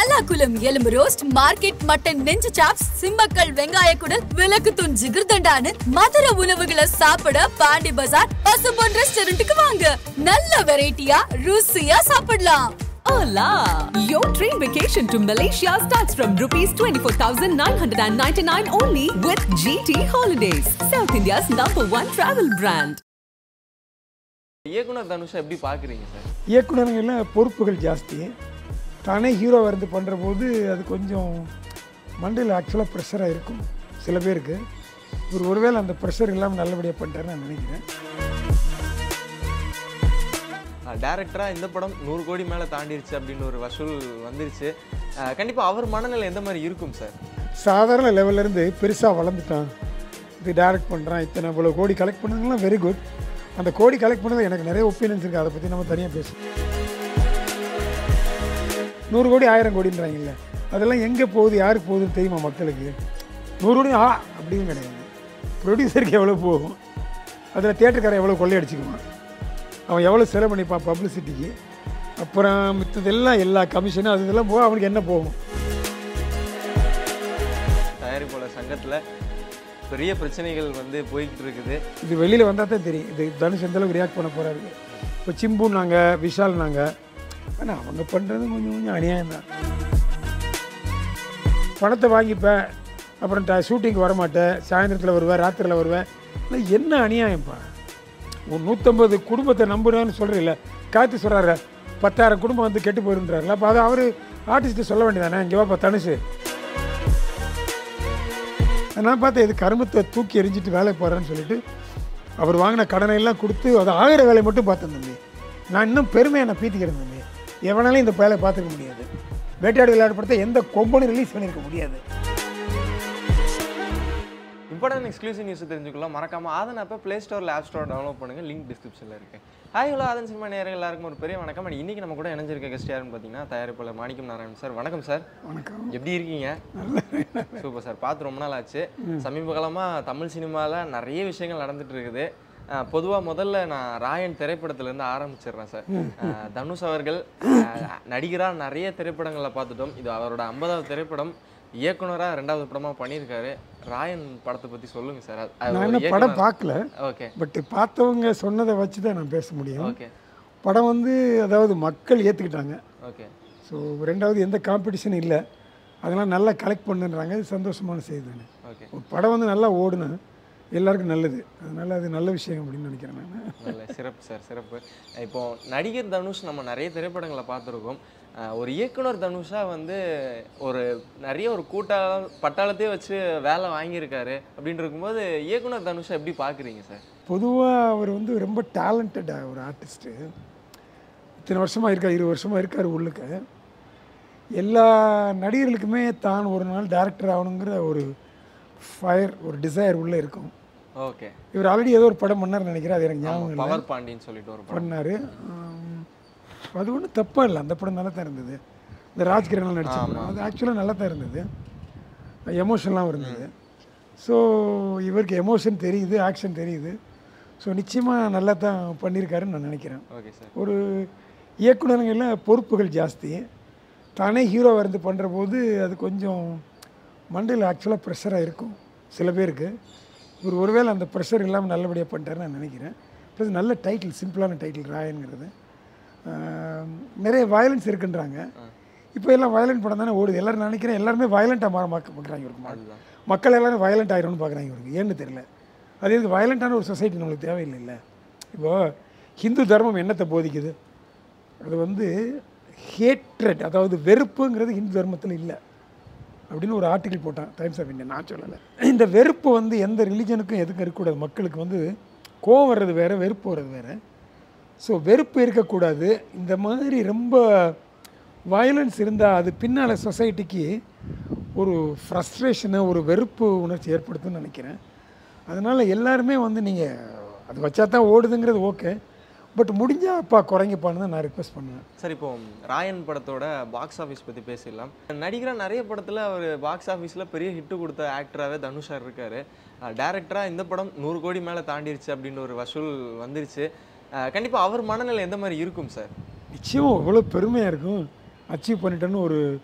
பல்லாக்குளம் எலும்பு roast market mutton நெஞ்சு chops Simmakkal வெங்காய குடல் விளக்கு தூண் ஜிகிர்தண்டான்னு மதுர உணவுகளை சாப்பிட பாண்டி பஜார் பசும்பொன் ரெஸ்டாரண்ட்டுக்கு வாங்க நல்ல வெரைட்டியா ருசியா சாப்பிடலாம் Hola! Your train vacation to Malaysia starts from rupees 24,999 only with GT Holidays, South India's number one travel brand. இயக்குனர் தனுஷை எப்படி பார்க்குறீங்க சார் இயக்குனருங்களில் பொறுப்புகள் ஜாஸ்தி தானே ஹீரோ வந்து பண்ணுற போது அது கொஞ்சம் மண்டையில் ஆக்சுவலாக ப்ரெஷராக இருக்கும் சில பேருக்கு இவர் ஒருவேளை அந்த ப்ரெஷர் இல்லாமல் நல்லபடியாக பண்ணிட்டாருன்னு நான் நினைக்கிறேன் டேரக்டராக இந்த படம் நூறு கோடி மேலே தாண்டிருச்சு அப்படின்னு ஒரு வசூல் வந்துருச்சு கண்டிப்பாக அவர் மனநிலை எந்த மாதிரி இருக்கும் சார் சாதாரண லெவல்லேருந்து பெருசாக வளர்ந்துட்டான் இது டைரக்ட் பண்ணுறான் இத்தனை இவ்வளோ கோடி கலெக்ட் பண்ணதுலாம் வெரி குட் அந்த கோடி கலெக்ட் பண்ணது எனக்கு நிறைய ஒப்பீனியன்ஸ் இருக்குது அதை பற்றி நம்ம தனியாக பேசுவோம் நூறு கோடி ஆயிரம் கோடின்றாங்கல்ல அதெல்லாம் எங்கே போகுது யாருக்கு போகுதுன்னு தெரியுமா மக்களுக்கு நூறு கோடி ஆ அப்படின்னு கிடையாது ப்ரொடியூசருக்கு எவ்வளோ போகும் அதில் தேட்டருக்காரன் எவ்வளோ கொள்ளையடிச்சுக்குவான் அவன் எவ்வளோ செலவு பண்ணிப்பான் பப்ளிசிட்டிக்கு அப்புறம் மித்ததெல்லாம் எல்லா கமிஷனும் அது இதெல்லாம் போக அவனுக்கு என்ன போகும் தயாரிப்பாளர் சங்கத்தில் பெரிய பிரச்சனைகள் வந்து போயிட்டு இருக்குது இது வெளியில் வந்தால் தான் தெரியும் இது தனுஷ் எந்த அளவுக்கு ரியாக்ட் பண்ண போகிறாரு இப்போ சிம்புனாங்க விஷால்னாங்க ஆனால் அவங்க பண்ணுறது கொஞ்சம் கொஞ்சம் அநியாயம் தான் பணத்தை வாங்கிப்பேன் அப்புறம் ட ஷூட்டிங்க்கு வரமாட்டேன் சாயந்தரத்தில் வருவேன் ராத்திரியில் வருவேன் இல்லை என்ன அநியாயம்ப்பா ஒரு நூற்றம்பது குடும்பத்தை நம்புறேன்னு சொல்கிறீல்ல காத்து சொல்கிறாரு பத்தாயிரம் குடும்பம் வந்து கெட்டு போயிருன்றாருல அப்போ அதை அவர் ஆர்டிஸ்ட்டு சொல்ல வேண்டியதானே இங்கே வாப்பா தனுஷு நான் பார்த்தேன் இது கருமத்தை தூக்கி எறிஞ்சிட்டு வேலைக்கு போகிறேன்னு சொல்லிட்டு அவர் வாங்கின கடனை எல்லாம் கொடுத்து அது ஆகிற வேலையை மட்டும் பார்த்தேன் தம்பி நான் இன்னும் பெருமையை நான் பீத்திக்கிறேன் தம்பி எவனாலையும் இந்த வேலையை பார்த்துக்க முடியாது வேட்டையாடு விளையாடு படத்தை எந்த கொம்பனும் ரிலீஸ் பண்ணியிருக்க முடியாது இம்பார்ட்டன் எக்ஸ்க்ளூசிவ் நியூஸ் தெரிஞ்சுக்கலாம் மறக்காம ஆதன் அப்போ ப்ளே ஸ்டோரில் ஆப் ஸ்டோர் டவுன்லோட் பண்ணுங்க லிங்க் டிஸ்கிரிப்ஷனில் இருக்கு ஹாய் ஹலோ ஆதன் சினிமா நேரம் எல்லாருக்கும் ஒரு பெரிய வணக்கம் And இன்னைக்கு நம்ம கூட இணைஞ்சிருக்க கெஸ்ட் யாருன்னு பார்த்தீங்கன்னா தயாரிப்பாளர் மாணிக்கம் நாராயணன் சார் வணக்கம் சார் வணக்கம் எப்படி இருக்கீங்க சூப்பர் சார் பார்த்து ரொம்ப நாள் ஆச்சு சமீப காலமாக தமிழ் சினிமாவில் நிறைய விஷயங்கள் நடந்துட்டு இருக்குது பொதுவாக முதல்ல நான் ராயன் திரைப்படத்திலேருந்து ஆரம்பிச்சிடுறேன் சார் அஹ், தனுஷ் அவர்கள் நடிகராக நிறைய திரைப்படங்களை பார்த்துட்டோம் இது அவரோட ஐம்பதாவது திரைப்படம் இயக்குனராக ரெண்டாவது படமாக பண்ணியிருக்காரு ராயன் படத்தை பற்றி சொல்லுங்க சார் அது- அது நான் ஒரு இன்னும் படம் இயக்குனர்- பார்க்கல ஓகே பட் பார்த்தவங்க சொன்னதை வச்சு தான் நான் பேச முடியும் ஓகே படம் வந்து அதாவது மக்கள் ஏற்றுக்கிட்டாங்க ஓகே ஸோ ரெண்டாவது எந்த காம்படிஷனும் இல்லை அதெல்லாம் நல்லா கலெக்ட் பண்ணுன்றாங்க இது சந்தோஷமான செய்தி தானே ஓகே ஒரு படம் வந்து நல்லா ஓடுனா எல்லாருக்கும் நல்லது அதனால அது நல்ல விஷயம் அப்படின்னு நினைக்கிறேன் நான் நல்ல சிறப்பு சார் சிறப்பு இப்போ நடிகர் தனுஷ் நம்ம நிறைய திரைப்படங்களை பார்த்துருக்கோம் அஹ் ஒரு இயக்குனர் தனுஷா வந்து ஒரு நிறைய ஒரு கூட்டாள பட்டாளத்தையே வச்சு வேலை வாங்கியிருக்காரு அப்படின்னு இருக்கும்போது இயக்குனர் தனுஷா எப்படி பார்க்குறீங்க சார் பொதுவாக அவர் வந்து ரொம்ப டேலண்டடாக ஒரு ஆர்டிஸ்ட்டு இத்தனை வருஷமாக இருக்கார் இருபது வருஷமாக இருக்கார் உள்ளுக்க எல்லா நடிகர்களுக்குமே தான் ஒரு நாள் டேரக்டர் ஆகணுங்கிற ஒரு ஃபயர் ஒரு டிசைர் உள்ளே இருக்கும் ஓகே இவர் ஆல்ரெடி ஏதோ ஒரு படம் பண்ணார்னு நினைக்கிறேன் அது எனக்கு ஞாபகம் இல்லை பவர் பாண்டின்னு சொல்லிட்டு ஒரு படம் பண்ணார் அது ஒன்றும் தப்பாக இல்லை அந்த படம் நல்லா தான் இருந்தது இந்த ராஜ்கிரன்லாம் நடிச்ச படம் அது ஆக்சுவலாக நல்லா தான் இருந்தது எமோஷன்லாம் இருந்தது ஸோ இவருக்கு எமோஷன் தெரியுது ஆக்ஷன் தெரியுது ஸோ நிச்சயமாக நல்லா தான் பண்ணியிருக்காருன்னு நான் நினைக்கிறேன் ஓகே சார் ஒரு இயக்குனருங்களில் பொறுப்புகள் ஜாஸ்தி தானே ஹீரோ வந்து பண்ணுற போது அது கொஞ்சம் மண்டையில் ஆக்சுவலாக ப்ரெஷராக இருக்கும் சில பேருக்கு இவர் ஒருவேளை அந்த ப்ரெஷர் இல்லாமல் நல்லபடியாக பண்ணிட்டாருன்னு நான் நினைக்கிறேன் ப்ளஸ் நல்ல டைட்டில் சிம்பிளான டைட்டில் ராயனுங்கிறது ஆஹ், நிறைய வயலன்ஸ் இருக்குன்றாங்க இப்போ எல்லாம் வயலண்ட் படம் தானே ஓடுது எல்லாரும் நினைக்கிறேன் எல்லாருமே வயலண்ட்டாக மாற மாக்க பார்க்குறாங்க இவருக்கு அதுதான் மக்கள் எல்லாரும் வயலண்ட் ஆயிரும்னு பார்க்குறாங்க இவருக்கு ஏன்னு தெரியல அது எதுக்கு வயலண்ட்டான ஒரு சொசைட்டி நம்மளுக்கு தேவையில்லைல்ல இப்போது ஹிந்து தர்மம் என்னத்தை போதிக்குது அது வந்து ஹேட்ரட் அதாவது வெறுப்புங்கிறது ஹிந்து தர்மத்தில் இல்லை அப்படின்னு ஒரு ஆர்டிக்கல் போட்டான் டைம்ஸ் ஆஃப் இந்தியா நான் சொல்லலை இந்த வெறுப்பு வந்து எந்த ரிலிஜனுக்கும் எதுக்கும் இருக்கக்கூடாது மக்களுக்கு வந்து கோவம் வர்றது வேறு வெறுப்பு வர்றது வேறு ஸோ வெறுப்பு இருக்கக்கூடாது இந்த மாதிரி ரொம்ப வயலன்ஸ் இருந்தால் அது பின்னால் சொசைட்டிக்கு ஒரு ஃப்ரஸ்ட்ரேஷனை ஒரு வெறுப்பு உணர்ச்சி ஏற்படுத்தும்னு நினைக்கிறேன் அதனால் எல்லாருமே வந்து நீங்கள் அது வச்சா தான் ஓடுதுங்கிறது ஓகே பட் முடிஞ்சால் அப்பா குறைங்கப்பான்னு தான் நான் ரிக்வெஸ்ட் பண்ணுவேன் சார் இப்போ ராயன் படத்தோட பாக்ஸ் ஆஃபீஸ் பற்றி பேசிடலாம் நடிகராக நிறைய படத்தில் அவர் பாக்ஸ் ஆஃபீஸில் பெரிய ஹிட்டு கொடுத்த ஆக்டராகவே தனுஷார் இருக்கார் டேரக்டராக இந்த படம் நூறு கோடி மேலே தாண்டிருச்சு அப்படின்ற ஒரு வசூல் வந்துருச்சு கண்டிப்பாக அவர் மனநிலை எந்த மாதிரி இருக்கும் சார் நிச்சயம் இவ்வளோ பெருமையாக இருக்கும் அச்சீவ் பண்ணிட்டேன்னு ஒரு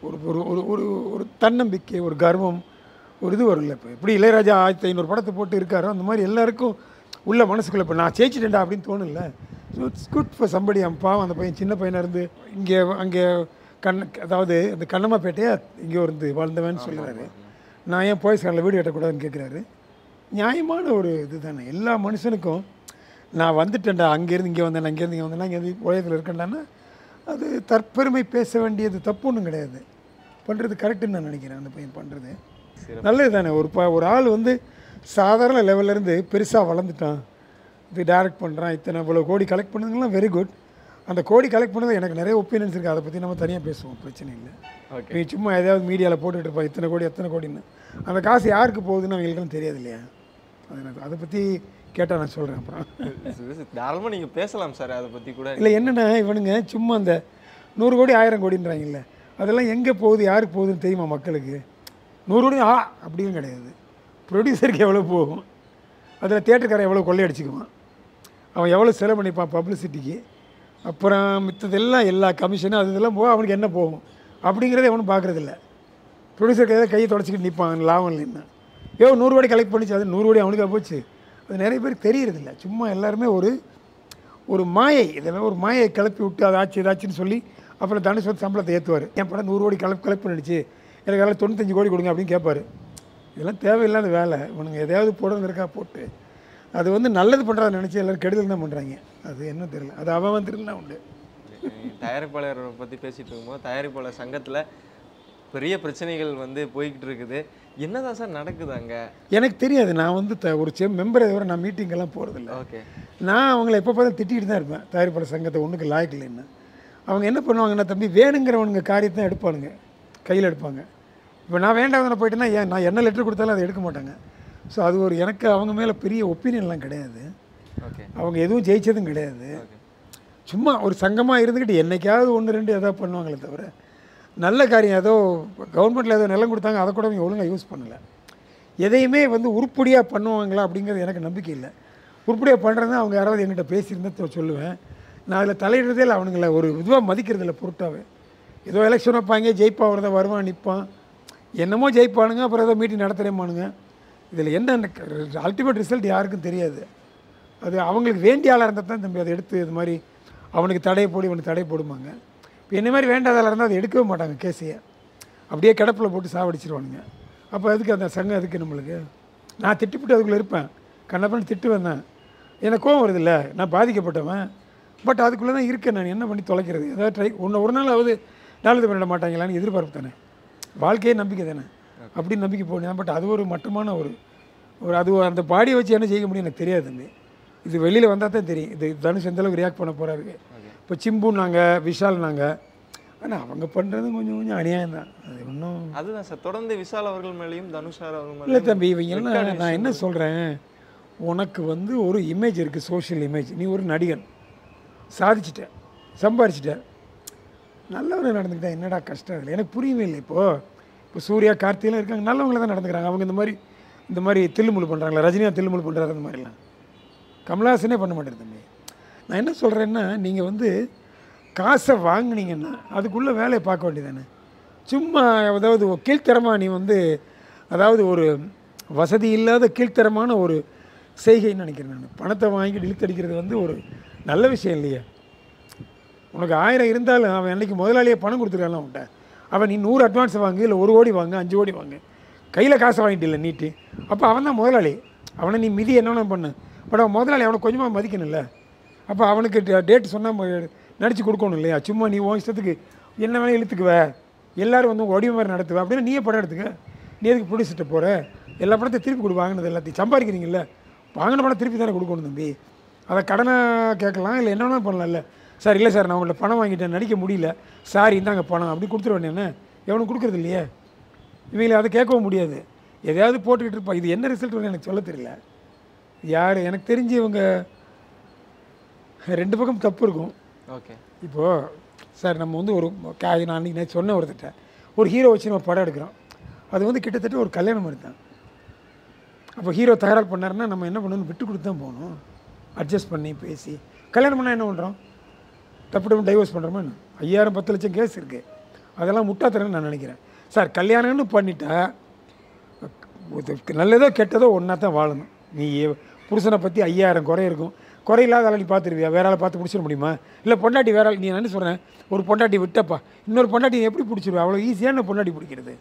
ஒரு ஒரு ஒரு ஒரு ஒரு தன்னம்பிக்கை ஒரு கர்வம் ஒரு இது வரும்ல இப்போ எப்படி இளையராஜா ஆயிரத்தி ஐநூறு படத்தை போட்டு இருக்காரோ அந்த மாதிரி எல்லாருக்கும் உள்ள மனசுக்குள்ள இப்போ நான் ஜெயிச்சிட்டேன்டா அப்படின்னு தோணும்ல so it's good for somebody அவன் பாவம் அந்த பையன் சின்ன பையனாக இருந்து இங்கே அங்கே கண் அதாவது அந்த கண்ணம்மாப்பேட்டையா இங்கே இருந்து வாழ்ந்தவன் சொல்லுறாரு நான் ஏன் போய் சாரில் வீடு கட்டக்கூடாதுன்னு கேட்குறாரு நியாயமான ஒரு இது தானே எல்லா மனுஷனுக்கும் நான் வந்துட்டேன்டா அங்கேருந்து இங்கே வந்தேன் அங்கேருந்து இங்கே வந்தேன் இங்கே உலகத்தில் இருக்கேன்டான்னா அது தற்பெருமை பேச வேண்டியது தப்பு ஒன்றும் கிடையாது பண்ணுறது கரெக்டுன்னு நான் நினைக்கிறேன் அந்த பையன் பண்ணுறது நல்லது தானே ஒரு ப ஒரு ஆள் வந்து சாதாரண level-ல இருந்து பெருசாக வளர்ந்துட்டான் இது டைரக்ட் பண்ணுறான் இத்தனை இவ்வளோ கோடி கலெக்ட் பண்ணதுங்களாம் வெரி குட் அந்த கோடி கலெக்ட் பண்ணது எனக்கு நிறைய ஒப்பீனியன்ஸ் இருக்குது அதை பற்றி நம்ம தனியாக பேசுவோம் பிரச்சனை இல்லை ஓகே நீ சும்மா எதாவது மீடியாவில் போட்டுட்டு இருப்பா இத்தனை கோடி எத்தனை கோடின்னு அந்த காசு யாருக்கு போகுதுன்னு அவங்களுக்குலாம் தெரியாது இல்லையா அது எனக்கு அதை பற்றி கேட்டால் நான் சொல்கிறேன் அப்புறம் தாராளமாக நீங்கள் பேசலாம் சார் அதை பற்றி கூட இல்லை என்னென்னா இவனுங்க சும்மா அந்த நூறு கோடி ஆயிரம் கோடின்றாங்கல்ல அதெல்லாம் எங்கே போகுது யாருக்கு போகுதுன்னு தெரியுமா மக்களுக்கு நூறு கோடி ஆ அப்படின்னு கிடையாது ப்ரொடியூசருக்கு எவ்வளோ போகும் அதில் தேட்டருக்காரன் எவ்வளோ கொள்ளையடிச்சுக்குவான் அவன் எவ்வளோ செலவு பண்ணிப்பான் பப்ளிசிட்டிக்கு அப்புறம் மித்ததெல்லாம் எல்லா கமிஷனும் அது இதெல்லாம் போக அவனுக்கு என்ன போகும் அப்படிங்கிறத எவனும் பார்க்குறதில்ல ப்ரொடியூசருக்கு ஏதாவது கையை தொடச்சிக்கிட்டு நிற்பான் லாபம் இல்லைன்னா ஏதோ நூறு கோடி கலெக்ட் பண்ணிச்சு அது நூறு கோடி அவனுக்கு போச்சு அது நிறைய பேருக்கு தெரியறதில்ல சும்மா எல்லாருமே ஒரு ஒரு மாயை இதெல்லாம் ஒரு மாயை கிளப்பி விட்டு அது ஆச்சு இதாச்சுன்னு சொல்லி அப்புறம் தனுஷ் வந்து சம்பளத்தை ஏற்றுவார் என் படம் நூறு கோடி கலெக்ட் கலெக்ட் பண்ணிடுச்சு எனக்கு எல்லாம் தொண்ணூத்தஞ்சு கோடி கொடுங்க அப்படின்னு கேட்பாரு இதெல்லாம் தேவையில்லாத வேலை இவனுங்க எதையாவது போடுறது இருக்கா போட்டு அது வந்து நல்லது பண்ணுறத நினச்சி எல்லோரும் கெடுதல் தான் பண்ணுறாங்க அது என்ன தெரியல அது அவன் வந்து திருநா உண்டு தயாரிப்பாளரை பற்றி பேசிட்டு இருக்கும்போது தயாரிப்பாளர் சங்கத்தில் பெரிய பிரச்சனைகள் வந்து போய்கிட்டு இருக்குது என்னதான் சார் நடக்குது அங்கே எனக்கு தெரியாது நான் வந்து த ஒரு செம் மெம்பரை தவிர நான் மீட்டிங்கெல்லாம் போகிறதில்ல ஓகே நான் அவங்கள எப்போ பார்த்து திட்டிகிட்டு தான் இருப்பேன் தயாரிப்பாளர் சங்கத்தை ஒன்றுக்கு லாய்க்கு இல்லைன்னு அவங்க என்ன பண்ணுவாங்கன்னா தம்பி வேணுங்கிறவனுங்க காரியத்தை தான் எடுப்பானுங்க கையில் எடுப்பாங்க இப்போ நான் வேண்டாதவனை போயிட்டேன்னா ஏன் நான் என்ன லெட்டர் கொடுத்தாலும் அதை எடுக்க மாட்டாங்க ஸோ அது ஒரு எனக்கு அவங்க மேலே பெரிய ஒப்பீனியன்லாம் கிடையாது ஓகே அவங்க எதுவும் ஜெயிச்சதும் கிடையாது சும்மா ஒரு சங்கமாக இருந்துக்கிட்டு என்னைக்காவது ஒன்று ரெண்டு எதாவது பண்ணுவாங்களே தவிர நல்ல காரியம் ஏதோ கவர்மெண்ட்டில் ஏதோ நிலம் கொடுத்தாங்க அதை கூட அவங்க ஒழுங்காக யூஸ் பண்ணலை எதையுமே வந்து உருப்படியாக பண்ணுவாங்களா அப்படிங்கிறது எனக்கு நம்பிக்கை இல்லை உருப்படியாக பண்ணுறதுனா அவங்க யாராவது என்கிட்ட பேசியிருந்தா தொ- சொல்லுவேன் நான் அதில் தலையிடுறதே இல்லை அவனுங்கள ஒரு இதுவாக மதிக்கிறது இல்லை பொருட்டாவே ஏதோ எலெக்ஷன் வைப்பாங்க ஜெயிப்பா வரத வருவான் நிற்பான் என்னமோ ஜெயிப்பானுங்க அப்புறம் ஏதோ மீட்டிங் நடத்துகிறேமானுங்க இதில் என்ன அல்டிமேட் ரிசல்ட் யாருக்கும் தெரியாது அது அவங்களுக்கு வேண்டிய ஆளாக இருந்தால் தான் தம்பி அதை எடுத்து இது மாதிரி அவனுக்கு தடையை போடு இவனுக்கு தடை போடுமாங்க இப்போ என்ன மாதிரி வேண்டாத ஆளாக இருந்தால் அதை எடுக்கவே மாட்டாங்க கேஸையை அப்படியே கிடப்பில் போட்டு சாவடிச்சிருவானுங்க அப்போ அதுக்கு அந்த சங்கம் எதுக்கு நம்மளுக்கு நான் திட்டிப்புட்டு அதுக்குள்ளே இருப்பேன் கண்ணப்பன்னு திட்டு வந்தேன் எனக்கு கோவம் வருதில்ல நான் பாதிக்கப்பட்டவன் பட் அதுக்குள்ளே தான் இருக்கேன் நான் என்ன பண்ணி தொலைக்கிறது ஏதாவது ட்ரை ஒன்று ஒரு நாளாவது நல்லது பண்ணிட மாட்டாங்களான்னு எதிர்பார்ப்பு தானே வாழ்க்கையே நம்பிக்கை தானே அப்படி நம்பிக்கை போனேன் பட் அது ஒரு மட்டமான ஒரு ஒரு அது ஒரு- அந்த பாடியை வச்சு என்ன செய்ய முடியும் எனக்கு தெரியாது தம்பி இது வெளியில் வந்தால் தான் தெரியும் இது தனுஷ் எந்த அளவுக்கு ரியாக்ட் பண்ண போகிறாரு இப்போ சிம்புனாங்க விஷால்னாங்க ஆனால் அவங்க பண்ணுறது கொஞ்சம் கொஞ்சம் அநியாயம் தான் அது ஒன்றும் அதுதான் சார் தொடர்ந்து விஷால் அவர்கள் மேலேயும் தனுஷ் சார் அவர்கள் இல்லை மேலேயும் தம்பி இவங்க என்ன நான் என்ன சொல்கிறேன் உனக்கு வந்து ஒரு இமேஜ் இருக்குது சோஷியல் இமேஜ் நீ ஒரு நடிகன் சாதிச்சிட்ட சம்பாரிச்சிட்ட நல்லவங்க நடந்துக்கிட்டா என்னடா கஷ்டம் இல்லை எனக்கு புரியவே இல்லை இப்போது இப்போ சூர்யா கார்த்திகெலாம் இருக்காங்க நல்லவங்கள தான் நடந்துக்கிறாங்க அவங்க இந்த மாதிரி இந்த மாதிரி தில்லுமுள்ளு பண்ணுறாங்களா ரஜினியா தில்லுமுள்ளு பண்ணுறாரு அந்த மாதிரிலாம் கமலஹாசனே பண்ண மாட்டேன் தம்பி நான் என்ன சொல்கிறேன்னா நீங்கள் வந்து காசை வாங்குனீங்கன்னா அதுக்குள்ளே வேலையை பார்க்க வேண்டியதானே சும்மா அதாவது ஒரு கீழ்த்தரமாக நீ வந்து அதாவது ஒரு வசதி இல்லாத கீழ்த்தரமான ஒரு செய்கைன்னு நினைக்கிறேன் நான் பணத்தை வாங்கி இழுத்தடிக்கிறது வந்து ஒரு நல்ல விஷயம் இல்லையே உனக்கு ஆயிரம் இருந்தாலும் அவன் அன்றைக்கி முதலாளியே பணம் கொடுத்துருக்கான் அவன்கிட்ட அவன் நீ நூறு அட்வான்ஸ் வாங்கு இல்லை ஒரு கோடி வாங்கு அஞ்சு கோடி வாங்கு கையில் காசை வாங்கிட்டு இல்லை நீட்டு அப்போ அவன் தான் முதலாளி அவனை நீ மிதி என்னென்ன பண்ணு பட் அவன் முதலாளி அவனை கொஞ்சமாக மதிக்கணும்ல அப்போ அவனுக்கு டேட் சொன்னால் நடிச்சு கொடுக்கணும் இல்லையா சும்மா நீ உன் இஷ்டத்துக்கு என்ன வேணால் இழுத்துக்குவ எல்லாரும் வந்து உங்க ஒடிவு மாதிரி நடத்துவ அப்படின்னா நீயே படம் எடுத்துக்க நீ எதுக்கு ப்ரொடியூசர்கிட்ட போகிற எல்லா படத்தையும் திருப்பி கொடு வாங்கினது எல்லாத்தையும் சம்பாதிக்கிறீங்கல்ல வாங்கின படம் திருப்பி தானே கொடுக்கணும் தம்பி அதை கடனை கேட்கலாம் இல்லை என்ன வேணாலும் பண்ணலாம்ல சார் இல்லை சார் நான் உங்கள்ட்ட பணம் வாங்கிட்டேன் நடிக்க முடியல சார் இந்தாங்க பணம் அப்படி கொடுத்துட வேண்டியண்ணே எவனும் கொடுக்குறது இல்லையே இவங்களை அதை கேட்கவும் முடியாது எதையாவது போட்டுக்கிட்டு இருப்பா இது என்ன ரிசல்ட் வருது எனக்கு சொல்ல தெரியல யார் எனக்கு தெரிஞ்சு இவங்க ரெண்டு பக்கம் தப்பு இருக்கும் ஓகே இப்போது சார் நம்ம வந்து ஒரு கா நான் அன்றைக்கி நேற்று சொன்ன ஒருத்தட்ட ஒரு ஹீரோ வச்சு நம்ம படம் எடுக்கிறோம் அது வந்து கிட்டத்தட்ட ஒரு கல்யாணம் மாதிரி தான் அப்போ ஹீரோ தகராறு பண்ணாருன்னா நம்ம என்ன பண்ணணும் விட்டு கொடுத்து தான் போகணும் அட்ஜஸ்ட் பண்ணி பேசி கல்யாணம் பண்ணால் என்ன பண்ணுறோம் தப்பு டைவர்ஸ் பண்ணுறோமா என்ன ஐயாயிரம் பத்து லட்சம் கேஸ் இருக்குது அதெல்லாம் முட்டாத்தனம்னு நான் நினைக்கிறேன் சார் கல்யாணம்னு பண்ணிட்டா இது நல்லதோ கெட்டதோ ஒன்றா தான் வாழணும் நீ எ- புருஷனை பற்றி ஐயாயிரம் குறை இருக்கும் குறை இல்லாத ஆளை நீ பார்த்துருவியா வேற ஆளை பார்த்து பிடிச்சிட முடியுமா இல்லை பொண்டாட்டி வேற ஆள் நீ என்ன சொல்கிறேன் ஒரு பொண்டாட்டி விட்டப்பா இன்னொரு பொண்டாட்டி நீ எப்படி பிடிச்சிருவா அவ்வளோ ஈஸியான பொண்டாட்டி பிடிக்கிறது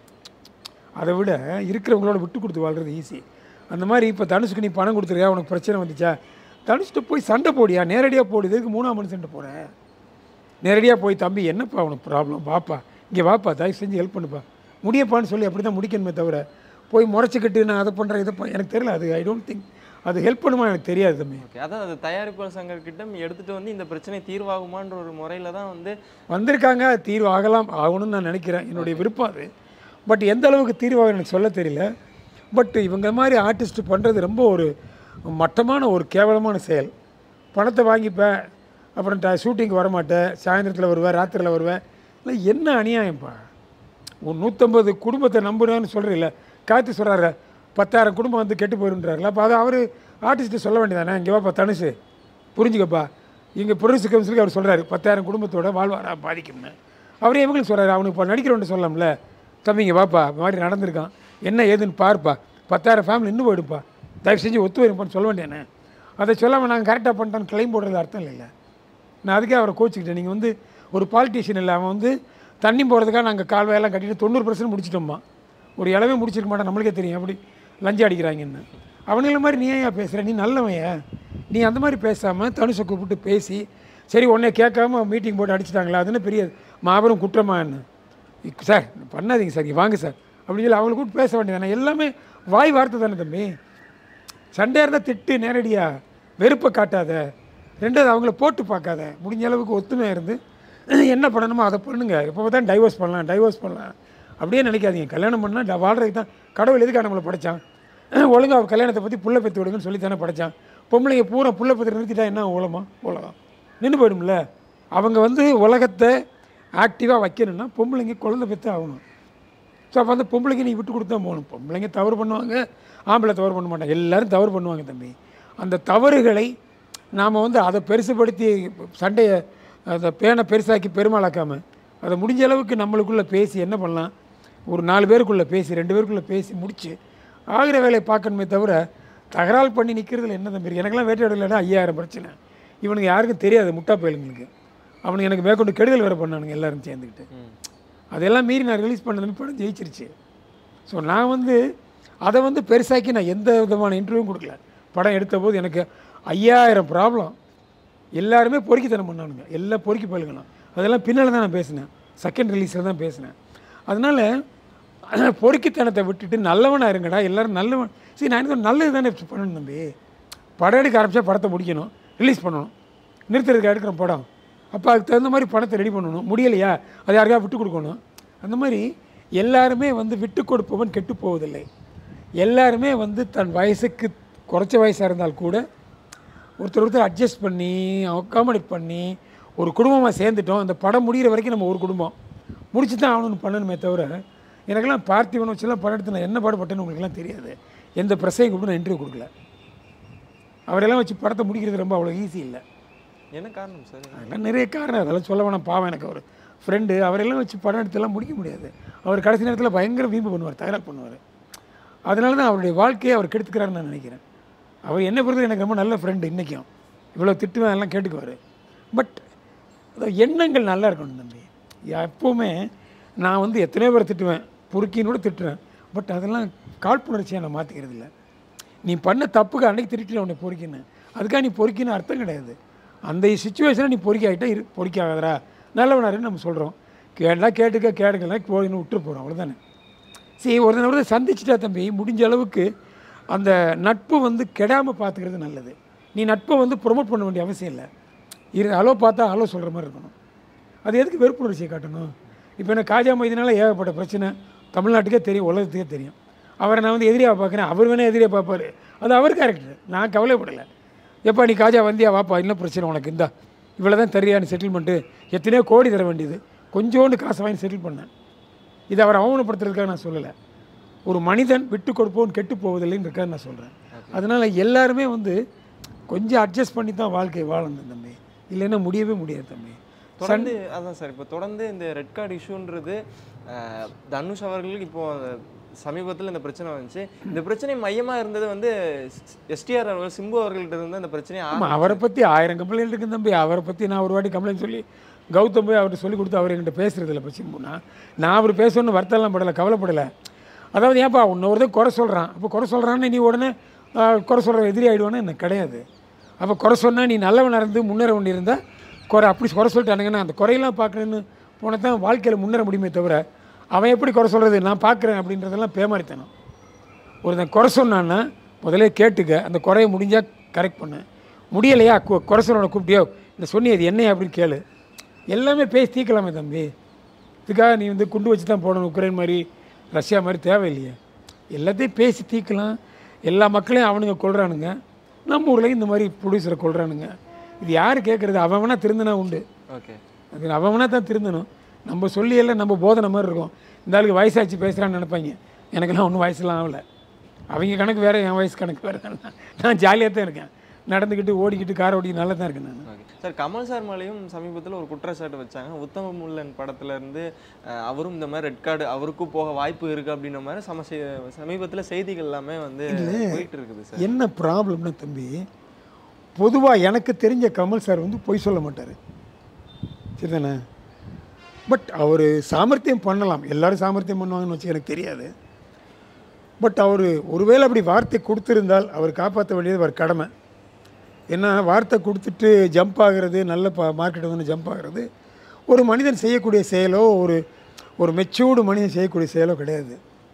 அதை விட இருக்கிறவங்களோட விட்டு கொடுத்து வாழ்றது ஈஸி அந்த மாதிரி இப்போ தனுஷுக்கு நீ பணம் கொடுத்துருக்கியா உனக்கு பிரச்சனை வந்துச்சா தனுஷ்கிட்ட போய் சண்டை போடியா நேரடியாக போடு இதுக்கு மூணாம் மனுஷன்ட்ட போகிறேன் நேரடியாக போய் தம்பி என்னப்பா உனக்கு ப்ராப்ளம் வாப்பா இங்கே வாப்பா தயவு செஞ்சு ஹெல்ப் பண்ணுப்பா முடியப்பான்னு சொல்லி அப்படி தான் முடிக்கணுமே தவிர போய் முறைச்சிக்கிட்டு நான் அதை பண்ணுறேன் இதை பண் எனக்கு தெரியல அது ஐ டோன்ட் திங்க் அது ஹெல்ப் பண்ணுமா எனக்கு தெரியாது தம்பி ஓகே அதான் அது தயாரிப்பாளர் சங்கர்கிட்ட எடுத்துட்டு வந்து இந்த பிரச்சனை தீர்வாகுமான்ற ஒரு முறையில தான் வந்து வந்திருக்காங்க தீர்வு ஆகலாம் ஆகணும்னு நான் நினைக்கிறேன் என்னுடைய விருப்பம் அது பட் எந்த அளவுக்கு தீர்வாக எனக்கு சொல்ல தெரியல பட் இவங்க மாதிரி ஆர்டிஸ்ட் பண்ணுறது ரொம்ப ஒரு மட்டமான ஒரு கேவலமான செயல் பணத்தை வாங்கிப்பேன் அப்புறம் ட ஷூட்டிங்க்கு வரமாட்டேன் சாயந்தரத்தில் வருவேன் ராத்திரியில் வருவேன் இல்லை என்ன அநியாயம்ப்பா ஒரு நூற்றம்பது குடும்பத்தை நம்புறேன்னு சொல்கிறீல்ல காத்து சொல்கிறாரு பத்தாயிரம் குடும்பம் வந்து கெட்டு போயிருன்றாருல அப்போ அதை அவர் ஆர்டிஸ்ட்டு சொல்ல வேண்டியதானே இங்கே வாப்பா தனுஷு புரிஞ்சுக்கப்பா இங்கே ப்ரொடியூசர் கவுன்சிலுக்கு அவர் சொல்கிறாரு பத்தாயிரம் குடும்பத்தோட வாழ்வாரா பாதிக்கும்னு அவரே இவங்களுக்கு சொல்கிறாரு அவனுக்கு இப்போ நடிக்கிறவன்ட்டு சொல்லலாம்ல தம்பிங்க வாப்பா இந்த மாதிரி நடந்திருக்கான் என்ன ஏதுன்னு பார்ப்பா பத்தாயிரம் ஃபேமிலி இன்னும் போயிடுப்பா தயவு செஞ்சு ஒத்து வருப்பான்னு சொல்ல வேண்டியானே அதை சொல்லாமல் நாங்கள் கரெக்டாக பண்ணிட்டான்னு கிளைம் போடுறது அர்த்தம் இல்லைல்ல நான் அதுக்கே அவரை கோச்சிக்கிட்டேன் நீங்கள் வந்து ஒரு பாலிட்டிஷியன் இல்லை அவன் வந்து தண்ணி போகிறதுக்காக நாங்கள் கால்வாயெல்லாம் கட்டிட்டு தொண்ணூறு பர்சன்ட் முடிச்சிட்டோம்மா ஒரு இளவே முடிச்சிருக்க மாட்டான் நம்மளுக்கே தெரியும் அப்படி லஞ்சம் அடிக்கிறாங்கன்னு அவனுங்கள மாதிரி நீ ஏன் பேசுகிற நீ நல்லவன் நீ அந்த மாதிரி பேசாமல் தனுஷை கூப்பிட்டு பேசி சரி உன்னை கேட்காம மீட்டிங் போட்டு அடிச்சிட்டாங்களா அதுன்னு பெரிய மாபெரும் குற்றமா என்ன இக் சார் பண்ணாதீங்க சார் இங்க வாங்க சார் அப்படின்னு சொல்லி அவங்களை கூப்பிட்டு பேச வேண்டியதானே எல்லாமே வாய் வார்த்தை தானே தம்பி சண்டையாக இருந்தால் திட்டு நேரடியாக வெறுப்பை காட்டாத ரெண்டாவது அவங்கள போட்டு பார்க்காத முடிஞ்ச அளவுக்கு ஒத்துமையாக இருந்து என்ன பண்ணணுமோ அதை பண்ணுங்க எப்போ தான் டைவர்ஸ் பண்ணலாம் டைவர்ஸ் பண்ணலாம் அப்படியே நினைக்காதீங்க கல்யாணம் பண்ணால் வாழ்றதுக்கு தான் கடவுள் எதுக்காக நம்மளை படைச்சான் ஒழுங்கா கல்யாணத்தை பற்றி புள்ள பெற்று விடுங்கன்னு சொல்லி தானே படைச்சான் பொம்பளைங்க பூரா புள்ள பெற்று நிறுத்திட்டா என்ன உலமா உலகம் நின்று போயிடும்ல அவங்க வந்து உலகத்தை ஆக்டிவாக வைக்கணும்னா பொம்பளைங்க குழந்தை பெற்று ஆகணும் ஸோ அப்போ அந்த பொம்பளைக்கு நீ விட்டு கொடுத்தா போகணும் பொம்பளைங்க தவறு பண்ணுவாங்க ஆம்பளை தவறு பண்ண மாட்டாங்க எல்லாரும் தவறு பண்ணுவாங்க தம்பி அந்த தவறுகளை நாம் வந்து அதை பெருசுபடுத்தி சண்டையை அதை பேனை பெருசாக்கி பெருமாளாக்காமல் அதை முடிஞ்ச அளவுக்கு நம்மளுக்குள்ளே பேசி என்ன பண்ணலாம் ஒரு நாலு பேருக்குள்ளே பேசி ரெண்டு பேருக்குள்ளே பேசி முடிச்சு ஆகிற வேலையை பார்க்கணுமே தவிர தகராறு பண்ணி நிற்கிறதுல என்ன தம்பி இருக்கு? எனக்கெல்லாம் வேட்டையாடலாம் ஐயாயிரம் பிரச்சனை இவனுக்கு யாருக்கும் தெரியாது முட்டா பயலுங்களுக்கு அவனுக்கு எனக்கு மேற்கொண்டு கெடுதல் வேறு பண்ணானுங்க எல்லாரும் சேர்ந்துக்கிட்டு அதெல்லாம் மீறி நான் ரிலீஸ் பண்ணது படம் ஜெயிச்சிருச்சு ஸோ நான் வந்து அதை வந்து பெருசாக்கி நான் எந்த விதமான இன்டர்வியூவும் கொடுக்கல படம் எடுத்த போது எனக்கு ஐயாயிரம் ப்ராப்ளம் எல்லாருமே பொறுக்கித்தனம் பண்ணானுங்க எல்லாம் பொறுக்கி பழகணும் அதெல்லாம் பின்னால் தான் நான் பேசினேன் செகண்ட் ரிலீஸில் தான் பேசினேன் அதனால் பொறுக்கித்தனத்தை விட்டுட்டு நல்லவனாக இருங்கடா எல்லாரும் நல்லவன் சரி நான் என்ன நல்லது தானே பண்ணணும் தம்பி படம் எடுக்க ஆரம்பிச்சா படத்தை முடிக்கணும் ரிலீஸ் பண்ணணும் நிறுத்துறதுக்கு எடுக்கிற படம் அப்போ அதுக்கு தகுந்த மாதிரி பணத்தை ரெடி பண்ணணும் முடியலையா அது யாருக்கா விட்டு கொடுக்கணும் அந்த மாதிரி எல்லாருமே வந்து விட்டு கொடுப்பவன் கெட்டு போவதில்லை எல்லாருமே வந்து தன் வயசுக்கு குறைச்ச வயசாக இருந்தால் கூட ஒருத்தர் ஒருத்தர் அட்ஜஸ்ட் பண்ணி அக்காமடேட் பண்ணி ஒரு குடும்பமாக சேர்ந்துட்டோம் அந்த படம் முடிகிற வரைக்கும் நம்ம ஒரு குடும்பம் முடிச்சு தான் ஆகணும்னு பண்ணணுமே தவிர எனக்கெல்லாம் பார்த்திவன் வச்சுலாம் படம் எடுத்து நான் என்ன பாடுபட்டேன்னு உங்களுக்குலாம் தெரியாது எந்த ப்ரெஸ்ஸையும் கூப்பிட்டு நான் இன்டர்வியூ கொடுக்கல அவரெல்லாம் வச்சு படத்தை முடிக்கிறது ரொம்ப அவ்வளோ ஈஸி இல்லை என்ன காரணம் சார் அதெல்லாம் நிறைய காரணம் அதெல்லாம் சொல்ல வேணாம் பாவம் எனக்கு அவர் ஃப்ரெண்டு அவரெல்லாம் வச்சு படம் எடுத்தெல்லாம் முடிக்க முடியாது அவர் கடைசி நேரத்தில் பயங்கர வீம்பு பண்ணுவார் தகராறு பண்ணுவார் அதனால தான் அவருடைய வாழ்க்கையை அவர் கெடுத்துக்கிறாருன்னு நான் நினைக்கிறேன் அவர் என்ன பொறுத்தவரை எனக்கு ரொம்ப நல்ல ஃப்ரெண்டு இன்றைக்கும் இவ்வளோ திட்டுவேன் எல்லாம் கேட்டுக்குவார் பட் எண்ணங்கள் நல்லா இருக்கணும் தம்பி எப்போவுமே நான் வந்து எத்தனையோ பேர் திட்டுவேன் பொறுக்கின்னு கூட திட்டுவேன் பட் அதெல்லாம் காழ்ப்புணர்ச்சியாக நான் மாற்றிக்கிறது இல்லை நீ பண்ண தப்புக்கு அன்னைக்கு திருட்டில உன்னை பொறுக்கின்னு அதுக்காக நீ பொறுக்கின்னு அர்த்தம் கிடையாது அந்த சுச்சுவேஷனை நீ பொறுக்கி ஆகிட்டா இரு பொறுக்கி ஆகாதரா நல்லவனாருன்னு நம்ம சொல்கிறோம் கேட்டா கேட்டுக்க கேட்டுக்கலாம் போயின்னு விட்டு போகிறோம் அவ்வளோதானே சரி ஒரு தடவை சந்திச்சிட்டா தம்பி முடிஞ்ச அளவுக்கு அந்த நட்பு வந்து கெடாமல் பார்த்துக்கிறது நல்லது நீ நட்பை வந்து ப்ரொமோட் பண்ண வேண்டிய அவசியம் இல்லை இரு ஹலோ பார்த்தா ஹலோ சொல்கிற மாதிரி இருக்கணும் அது எதுக்கு வெறுப்புணர்ச்சியை காட்டணும் இப்போ என்ன காஜா மைதினால ஏகப்பட்ட பிரச்சனை தமிழ்நாட்டுக்கே தெரியும் உலகத்துக்கே தெரியும் அவரை நான் வந்து எதிரியாக பார்க்குறேன் அவர் வேணால் எதிரியாக பார்ப்பாரு அது அவர் கேரக்டர் நான் கவலைப்படலை எப்பா நீ காஜா வந்தியா வாப்பா என்ன பிரச்சனை உனக்கு இந்தா இவ்வளோ தான் தெரியாது செட்டில்மெண்ட்டு எத்தனையோ கோடி தர வேண்டியது கொஞ்சோண்டு காசை வாங்கி செட்டில் பண்ணேன் இதை அவர் அவமானப்படுத்துறதுக்காக நான் சொல்லலை ஒரு மனிதன் விட்டு கொடுப்போன் கெட்டு போவதில்லைன்னு இருக்கான்னு நான் சொல்கிறேன் அதனால் எல்லாருமே வந்து கொஞ்சம் அட்ஜஸ்ட் பண்ணி தான் வாழ்க்கை வாழணும் தம்பி இல்லைன்னா முடியவே முடியாது தம்பி தொடர்ந்து அதான் சார் இப்போ தொடர்ந்து இந்த ரெட் கார்டு இஷ்யூன்றது அஹ், தனுஷ் அவர்களுக்கு இப்போ சமீபத்தில் இந்த பிரச்சனை வந்துச்சு இந்த பிரச்சனை மையமா இருந்தது வந்து எஸ்டிஆர் அவர்கள் சிம்பு அவர்கள்ட்ட இருந்து அந்த பிரச்சனையை ஆமாம் அவரை பற்றி ஆயிரம் கம்ப்ளைண்ட் இருக்கு தம்பி அவரை பற்றி நான் ஒரு வாட்டி கம்ப்ளைண்ட் சொல்லி கௌதம் போய் அவர்கிட்ட சொல்லி கொடுத்து அவர் என்கிட்ட பேசுறது இல்லை பச்சிம்புனா நான் அவர் பேசணும்னு வருத்தம்லாம் படலை கவலைப்படலை அதாவது ஏன்ப்பா இன்னொருத்தன் குறை சொல்கிறான் அப்போ குறை சொல்கிறான்னு நீ உடனே ஆ, குறை சொல்கிற எதிரி ஆகிடுவான்னு எனக்கு கிடையாது அப்போ குறை சொன்னா நீ நல்லவனாக இருந்து முன்னேற வேண்டியிருந்தா குறை அப்படி குறை சொல்லிட்டானுங்கன்னா அந்த குறையெல்லாம் பார்க்குறேன்னு போனால் தான் வாழ்க்கையில் முன்னேற முடியுமே தவிர அவன் எப்படி குறை சொல்கிறது நான் பார்க்குறேன் அப்படின்றதெல்லாம் பேமாரித்தனம் ஒருத்தன் குறை சொன்னான்னா முதல்ல கேட்டுக்க அந்த குறைய முடிஞ்சால் கரெக்ட் பண்ணு முடியலையா கு- குறை சொன்னவனை கூப்பிட்டியோ இந்த சொன்னி அது என்னையா அப்படின்னு கேளு எல்லாமே பேசி தீர்க்கலாமே தம்பி இதுக்காக நீ வந்து குண்டு வச்சு தான் போடணும் உக்ரைன் மாதிரி ரஷ்யா மாதிரி தேவையில்லையே எல்லாத்தையும் பேசி தீர்க்கலாம் எல்லா மக்களையும் அவனுங்க கொள்றானுங்க நம்ம ஊர்லேயும் இந்த மாதிரி ப்ரொடியூசரை கொள்றானுங்க இது யார் கேட்குறது அவன் வேணா திருந்தினா உண்டு ஓகே அது அவன் வேணா தான் திருந்தணும் நம்ம சொல்லி எல்லாம் நம்ம போதனை மாதிரி இருக்கும் இந்த ஆளுக்கு வயசாச்சு பேசுகிறான்னு நினைப்பாங்க எனக்கெல்லாம் ஒன்றும் வயசுலாம் ஆகல அவங்க கணக்கு வேறு என் வயசு கணக்கு வேறு நான் ஜாலியாக தான் இருக்கேன் நடந்துக்கிட்டு ஓடிக்கிட்டு கார் ஓடிக்கிட்டு நல்லா தான் இருக்கேன் நான் ஓகே சார் கமல் சார் மேலேயும் சமீபத்தில் ஒரு குற்றச்சாட்டு வச்சாங்க உத்தம முல்லன் படத்துல இருந்து அஹ், அவரும் இந்த மாதிரி ரெட் கார்டு அவருக்கும் போக வாய்ப்பு இருக்கு அப்படின்ற மாதிரி சம சமீபத்தில் செய்திகள் எல்லாமே வந்து போயிட்டு இருக்குது சார் என்ன ப்ராப்ளம்னா தம்பி பொதுவாக எனக்கு தெரிஞ்ச கமல் சார் வந்து பொய் சொல்ல மாட்டார் சரிதானே பட் அவர் சாமர்த்தியம் பண்ணலாம் எல்லாரும் சாமர்த்தியம் பண்ணுவாங்கன்னு வச்சு எனக்கு தெரியாது பட் அவர் ஒருவேளை அப்படி வார்த்தை கொடுத்திருந்தால் அவர் காப்பாற்ற வேண்டியது அவர் கடமை ஏன்னா வார்த்தை கொடுத்துட்டு ஜம்ப் ஆகிறது நல்ல பா மார்க்கெட் வந்து ஜம்ப் ஆகிறது ஒரு மனிதன் செய்யக்கூடிய செயலோ ஒரு ஒரு மெச்சூர்டு மனிதன் செய்யக்கூடிய செயலோ கிடையாது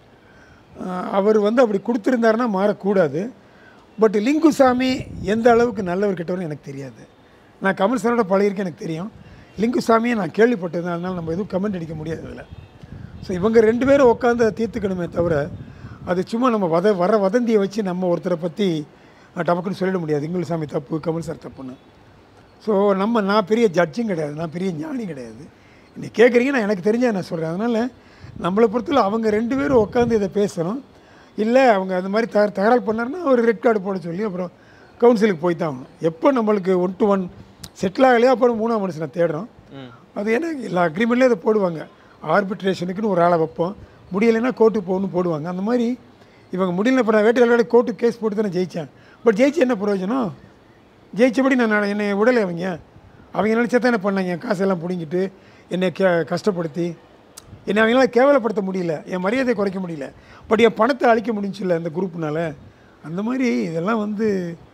ஆஹ் அவர் வந்து அப்படி கொடுத்துருந்தாருன்னா மாறக்கூடாது பட் லிங்குசாமி எந்த அளவுக்கு நல்லவர் கெட்டவர்னு எனக்கு தெரியாது நான் கமல் சாரோட பழகிருக்கேன் எனக்கு தெரியும் லிங்குசாமியை நான் கேள்விப்பட்டது அதனால் நம்ம எதுவும் கமெண்ட் அடிக்க முடியாது அதில் ஸோ இவங்க ரெண்டு பேரும் உட்காந்து அதை தீர்த்துக்கணுமே தவிர அது சும்மா நம்ம வத வர வதந்தியை வச்சு நம்ம ஒருத்தரை பற்றி டபக்குன்னு சொல்லிட முடியாது இங்குலசாமி தப்பு கமல் சார் தப்புன்னு ஸோ நம்ம நான் பெரிய ஜட்ஜும் கிடையாது நான் பெரிய ஞானி கிடையாது இன்னைக்கு கேட்குறீங்க நான் எனக்கு தெரிஞ்ச நான் சொல்கிறேன் அதனால் நம்மளை பொறுத்தவரை அவங்க ரெண்டு பேரும் உட்காந்து இதை பேசணும் இல்லை அவங்க அந்த மாதிரி தக தகராறு பண்ணாருன்னா ஒரு ரெட் கார்டு போட சொல்லி அப்புறம் கவுன்சிலுக்கு போய் தான் ஆகணும் எப்போ நம்மளுக்கு ஒன் டு ஒன் செட்டில் ஆகலையோ அப்புறம் மூணாம் மனுஷனை தேடுறோம் ம் அது ஏன்னா எல்லா அக்ரிமெண்ட்லேயும் அதை போடுவாங்க ஆர்பிட்ரேஷனுக்குன்னு ஒரு ஆளை வைப்போம் முடியலைன்னா கோர்ட்டுக்கு போகணும்னு போடுவாங்க அந்த மாதிரி இவங்க முடியல இப்போ நான் வேட்டையாளோட கோர்ட்டுக்கு கேஸ் போட்டு தானே ஜெயித்தேன் பட் ஜெயிச்சு என்ன பிரயோஜனம் ஜெயிச்சபடி நான் நட- என்னை விடலை அவங்க அவங்க நினச்சா தான் என்ன பண்ணாங்க என் காசெல்லாம் பிடுங்கிட்டு என்னை கே கஷ்டப்படுத்தி என்னை அவங்களால கேவலப்படுத்த முடியல என் மரியாதையை குறைக்க முடியல பட் என் பணத்தை அழிக்க முடிஞ்சுல்ல அந்த குரூப்னால அந்த மாதிரி இதெல்லாம் வந்து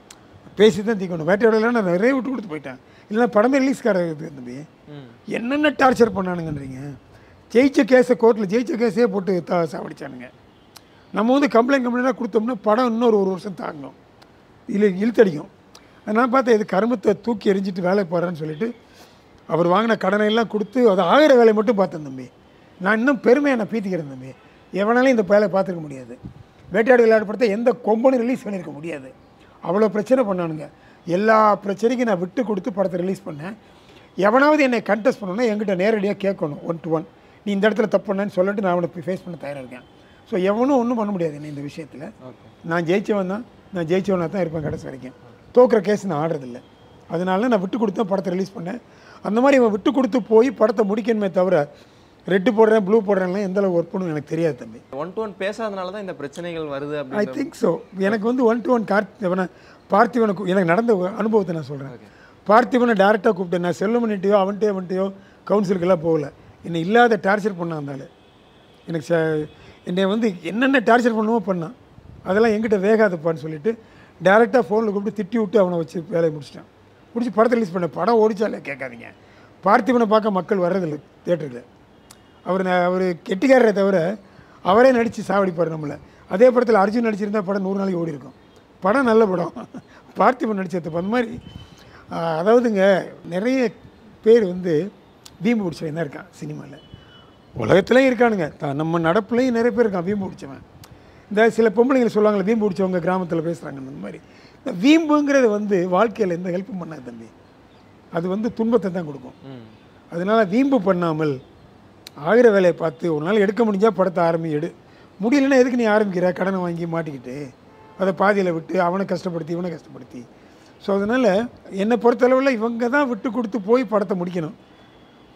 பேசி தான் தீக்கணும் வேட்டையோடலாம் நான் நிறைய விட்டு கொடுத்து போயிட்டேன் இல்லைன்னா படமே ரிலீஸ்கார இது தம்பி ம் என்னென்ன டார்ச்சர் பண்ணானுங்கன்றீங்க ஜெயிச்ச கேஸை கோர்ட்டில் ஜெயிச்ச கேஸே போட்டு தா சாவடிச்சானுங்க நம்ம வந்து கம்ப்ளைண்ட் கம்ப்ளைண்ட்டாக கொடுத்தோம்னா படம் இன்னொரு ஒரு வருஷம் தாங்கணும் இல்லை இழுத்தடிக்கும் நான் பார்த்தேன் இது கருமத்தை தூக்கி எறிஞ்சிட்டு வேலை போகிறேன்னு சொல்லிட்டு அவர் வாங்கின கடனை எல்லாம் கொடுத்து அது ஆகிற வேலையை மட்டும் பார்த்தேன் தம்பி நான் இன்னும் பெருமையை நான் பீத்திக்கிறேன் தம்பி எவனாலையும் இந்த வேலையை பார்த்துருக்க முடியாது வேட்டையாடு விளையாடு படத்தை எந்த கொம்பனும் ரிலீஸ் பண்ணியிருக்க முடியாது அவ்வளோ பிரச்சனை பண்ணானுங்க எல்லா பிரச்சனைக்கும் நான் விட்டு கொடுத்து படத்தை ரிலீஸ் பண்ணேன் எவனாவது என்னை கண்டெஸ்ட் பண்ணணும்னா என்கிட்ட நேரடியாக கேட்கணும் ஒன் டு ஒன் நீ இந்த இடத்துல தப்பு பண்ணேன்னு சொல்லிட்டு நான் அவனை ஃபேஸ் பண்ண தயாராக இருக்கேன் ஸோ எவனும் ஒன்றும் பண்ண முடியாது என்ன இந்த விஷயத்தில் ஓகே நான் ஜெயிச்சவன் தான் நான் ஜெயிச்சவனாக தான் இருப்பேன் கடைசி வரைக்கும் தோக்குற கேஸ் நான் ஆடுறதில்ல அதனால நான் விட்டு கொடுத்து தான் படத்தை ரிலீஸ் பண்ணேன் அந்த மாதிரி இவன் விட்டு கொடுத்து போய் படத்தை முடிக்கணுமே தவிர ரெட்டு போடுறேன் ப்ளூ போடுறேன்லாம் எந்த அளவுக்கு ஒர்க் பண்ணணும் எனக்கு தெரியாது தம்பி ஒன் டு ஒன் பேசாதனால தான் இந்த பிரச்சனைகள் வருது ஐ அப்படின்னு திங்க் ஸோ எனக்கு வந்து ஒன் டு ஒன் கார்த்திவனை பார்த்திவனை கூ- எனக்கு நடந்த ஒரு அனுபவத்தை நான் சொல்கிறேன் பார்த்திவனை டேரெக்டாக கூப்பிட்டேன் நான் செல்லுமணிட்டையோ அவன்கிட்டயோ அவன்கிட்டயோ கவுன்சிலுக்கெல்லாம் போகல என்னை இல்லாத டார்ச்சர் பண்ணான் அந்த ஆளு. எனக்கு ச என்னை வந்து என்னென்ன டார்ச்சர் பண்ணுமோ பண்ணான் அதெல்லாம் எங்கிட்ட வேகாதப்பான்னு சொல்லிட்டு டேரெக்டாக ஃபோனில் கூப்பிட்டு திட்டி விட்டு அவனை வச்சு வேலையை முடிச்சிட்டான் முடிச்சு படத்தை ரிலீஸ் பண்ணேன் படம் ஓடிச்சாலே கேட்காதீங்க பார்த்திபனை பார்க்க மக்கள் வர்றதில்லை தேட்டருக்கு அவர் ந- அவர் கெட்டிக்காரரை தவிர அவரே நடித்து சாவடிப்பார் நம்மளை அதே படத்தில் அர்ஜுன் நடிச்சிருந்தா படம் நூறு நாளைக்கு ஓடி இருக்கும் படம் நல்ல படம் பார்த்திபன் நடிச்சது அந்த மாதிரி ஆஹ், அதாவதுங்க நிறைய பேர் வந்து வீம்பு பிடிச்சவன் தான் இருக்கான் சினிமாவில் உலகத்துலேயும் இருக்கானுங்க த- நம்ம நடப்புலையும் நிறைய பேர் இருக்கான் வீம்பு பிடிச்சவன் இந்த சில பொம்பளைங்க சொல்லுவாங்களே வீம்பு பிடிச்சவங்க கிராமத்தில் பேசுகிறாங்க அந்த மாதிரி இந்த வீம்புங்கிறது வந்து வாழ்க்கையில் எந்த ஹெல்ப்பும் பண்ணாது தம்பி அது வந்து துன்பத்தை தான் கொடுக்கும் ம் அதனால் வீம்பு பண்ணாமல் ஆகிற வேலையை பார்த்து ஒரு நாள் எடுக்க முடிஞ்சால் படத்தை ஆரம்பி எடு முடியலன்னா எதுக்கு நீ ஆரம்பிக்கிற கடனை வாங்கி மாட்டிக்கிட்டு அதை பாதியில் விட்டு அவனை கஷ்டப்படுத்தி இவனை கஷ்டப்படுத்தி ஸோ அதனால் என்னை பொறுத்தளவில் இவங்க தான் விட்டு கொடுத்து போய் படத்தை முடிக்கணும்